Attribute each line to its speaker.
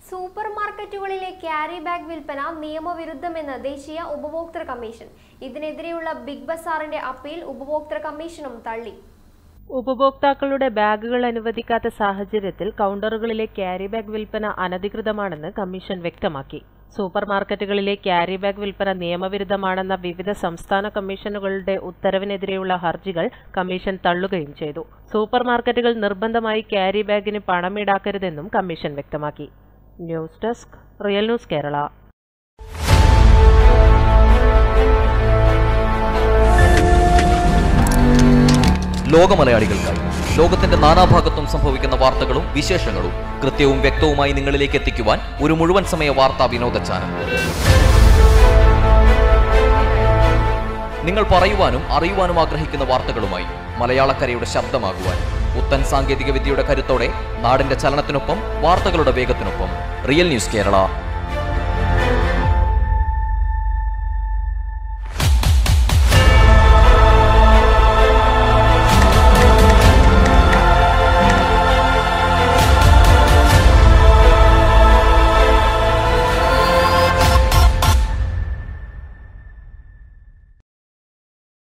Speaker 1: super മാർക്കറ്റുകളിലെ carry bag വിൽപ്പന നിയമവിരുദ്ധമെന്ന് ദേശീയ ഉപഭോക്തൃ കമ്മീഷൻ ഇതിനെതിരെയുള്ള ബിഗ് ബസാറിന്റെ അപ്പീൽ ഉപഭോക്തൃ കമ്മീഷനും തള്ളി
Speaker 2: ഉപഭോക്താക്കളുടെ ബാഗുകൾ അനുവദിക്കാത്ത സാഹചര്യത്തിൽ കൗണ്ടറുകളിലെ ക്യാരി ബാഗ് വിൽപ്പന അനധികൃതമാണെന്ന് കമ്മീഷൻ വ്യക്തമാക്കി സൂപ്പർ മാർക്കറ്റുകളിലെ ക്യാരി ബാഗ് വിൽപ്പന നിയമവിരുദ്ധമാണെന്ന വിവിധ സംസ്ഥാന കമ്മീഷനുകളുടെ ഉത്തരവിനെതിരെയുള്ള ഹർജികൾ കമ്മീഷൻ തള്ളുകയും ചെയ്തു സൂപ്പർ മാർക്കറ്റുകൾ നിർബന്ധമായി ക്യാരി ബാഗിന് പണം ഈടാക്കരുതെന്നും കമ്മീഷൻ വ്യക്തമാക്കി news desk real news Kerala
Speaker 3: ലോകമലയാളികൾക്കായി ലോകത്തിന്റെ നാനാഭാഗത്തും സംഭവിക്കുന്ന വാർത്തകളും വിശേഷങ്ങളും കൃത്യവും വ്യക്തവുമായി നിങ്ങളിലേക്ക് എത്തിക്കുവാൻ ഒരു മുഴുവൻ സമയ വാർത്താ വിനോദ ചാനൽ നിങ്ങൾ പറയുവാനും അറിയുവാനും ആഗ്രഹിക്കുന്ന വാർത്തകളുമായി മലയാളക്കരയുടെ ശബ്ദമാകുവാൻ പുത്തൻ സാങ്കേതിക വിദ്യയുടെ കരുത്തോടെ നാടിന്റെ ചലനത്തിനൊപ്പം വാർത്തകളുടെ വേഗത്തിനൊപ്പം റിയൽ ന്യൂസ് കേരള